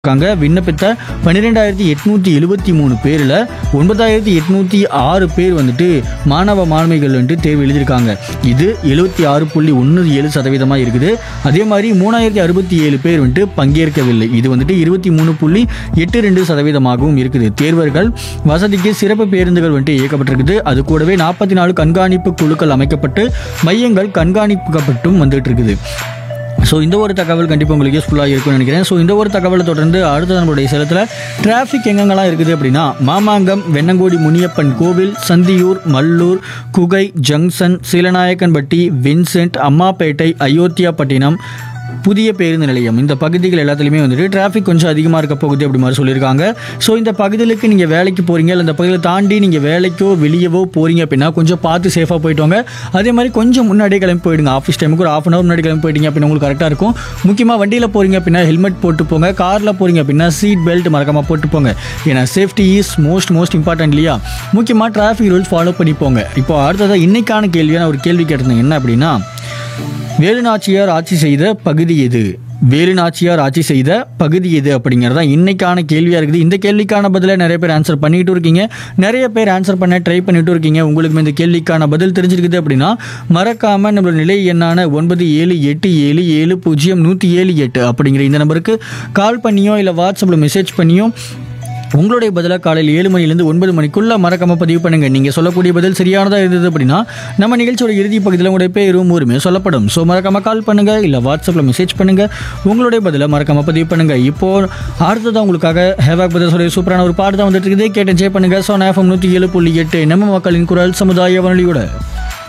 இருக்காங்க விண்ணப்பித்த பன்னிரெண்டாயிரத்தி எட்நூற்றி எழுபத்தி மூணு பேரில் ஒன்பதாயிரத்தி எட்நூற்றி ஆறு பேர் வந்துட்டு மாணவ மாணவிகள் வந்துட்டு தேர்வு எழுதியிருக்காங்க இது எழுபத்தி ஆறு புள்ளி ஒன்று ஏழு சதவீதமாக இருக்குது அதே மாதிரி மூணாயிரத்தி அறுபத்தி ஏழு பேர் வந்துட்டு பங்கேற்கவில்லை இது வந்துட்டு இருபத்தி மூணு புள்ளி எட்டு ரெண்டு சதவீதமாகவும் இருக்குது தேர்வர்கள் வசதிக்கு சிறப்பு பேருந்துகள் வந்துட்டு இயக்கப்பட்டிருக்குது அது கூடவே நாற்பத்தி நாலு கண்காணிப்பு குழுக்கள் அமைக்கப்பட்டு மையங்கள் கண்காணிக்கப்பட்டும் வந்துட்டு இருக்குது ஸோ இந்த ஒரு தகவல் கண்டிப்பாக உங்களுக்கு யூஸ்ஃபுல்லாக இருக்கும்னு நினைக்கிறேன் ஸோ இந்த ஒரு தகவலை தொடர்ந்து அடுத்த நம்மளுடைய சேலத்தில் டிராஃபிக் எங்கெங்கெல்லாம் இருக்குது அப்படின்னா மாமாங்கம் வெண்ணங்கோடி முனியப்பன் கோவில் சந்தியூர் மல்லூர் குகை ஜங்ஷன் சீலநாயக்கன்பட்டி வின்சென்ட் அம்மாப்பேட்டை அயோத்தியாப்பட்டினம் புதிய பேருந்து நிலையம் இந்த பகுதிகள் எல்லாத்துலேயுமே வந்துட்டு டிராஃபிக் கொஞ்சம் அதிகமாக இருக்க போகுது அப்படி மாதிரி சொல்லியிருக்காங்க ஸோ இந்த பகுதிகளுக்கு நீங்கள் வேலைக்கு போகிறீங்க இல்லை இந்த பகுதியில் தாண்டி நீங்கள் வேலைக்கோ வெளியவோ போகிறீங்க அப்படின்னா கொஞ்சம் பார்த்து சேஃபாக போயிட்டு வாங்க அதே மாதிரி கொஞ்சம் முன்னாடியே கிளம்பி போயிடுங்க ஆஃபீஸ் டைமுக்கு ஒரு ஆஃப் அன் ஹவர் முன்னாடி கிளம்பி போயிட்டீங்க அப்படின்னா உங்களுக்கு கரெக்டாக இருக்கும் முக்கியமாக வண்டியில் போகிறீங்க அப்படின்னா ஹெல்மெட் போட்டு போங்க காரில் போகிறீங்க அப்படின்னா சீட் பெல்ட் மறக்காமல் போட்டு போங்க ஏன்னா safety is most most important இல்லையா முக்கியமாக டிராஃபிக் ரூல்ஸ் ஃபாலோ பண்ணி போங்க இப்போ அடுத்ததாக இன்னைக்கான கேள்வியான ஒரு கேள்வி கேட்டிருந்தேன் என்ன அப்படின்னா வேலுநாச்சியார் ஆட்சி செய்த பகுதி எது வேலுநாச்சியார் ஆட்சி செய்த பகுதி எது அப்படிங்கிறது தான் இன்னைக்கான கேள்வியாக இருக்குது இந்த கேள்விக்கான பதிலை நிறைய பேர் ஆன்சர் பண்ணிட்டு இருக்கீங்க நிறைய பேர் ஆன்சர் பண்ண ட்ரை பண்ணிட்டு இருக்கீங்க உங்களுக்கு இந்த கேள்விக்கான பதில் தெரிஞ்சிருக்குது அப்படின்னா மறக்காமல் நம்மளோட நிலை எண்ணான ஒன்பது ஏழு எட்டு ஏழு ஏழு பூஜ்ஜியம் நூற்றி ஏழு எட்டு அப்படிங்கிற இந்த நம்பருக்கு கால் பண்ணியோ இல்லை வாட்ஸ்அப்பில் மெசேஜ் பண்ணியோ உங்களுடைய பதிலாக காலையில் ஏழு மணிலேருந்து ஒன்பது மணிக்குள்ளே மறக்காம பதிவு பண்ணுங்க நீங்கள் சொல்லக்கூடிய பதில் சரியானதாக இருந்தது அப்படின்னா நம்ம நிகழ்ச்சியோட இறுதி பகுதியில் உங்களுடைய பேரும் ஊருமே சொல்லப்படும் ஸோ மறக்காம கால் பண்ணுங்க இல்லை வாட்ஸ்அப்பில் மெசேஜ் பண்ணுங்க உங்களுடைய பதிலை மறக்காம பதிவு பண்ணுங்க இப்போ அடுத்ததான் உங்களுக்காக ஹேவாக் பதில் சொல்லி சூப்பரான ஒரு பாட்டு தான் வந்துட்டு இருக்குது கேட்டு என்ஜாய் பண்ணுங்க ஸோ எஃப்எம் நூற்றி ஏழு புள்ளி எட்டு நம்ம மக்களின் குரல் சமுதாய வானொலியோட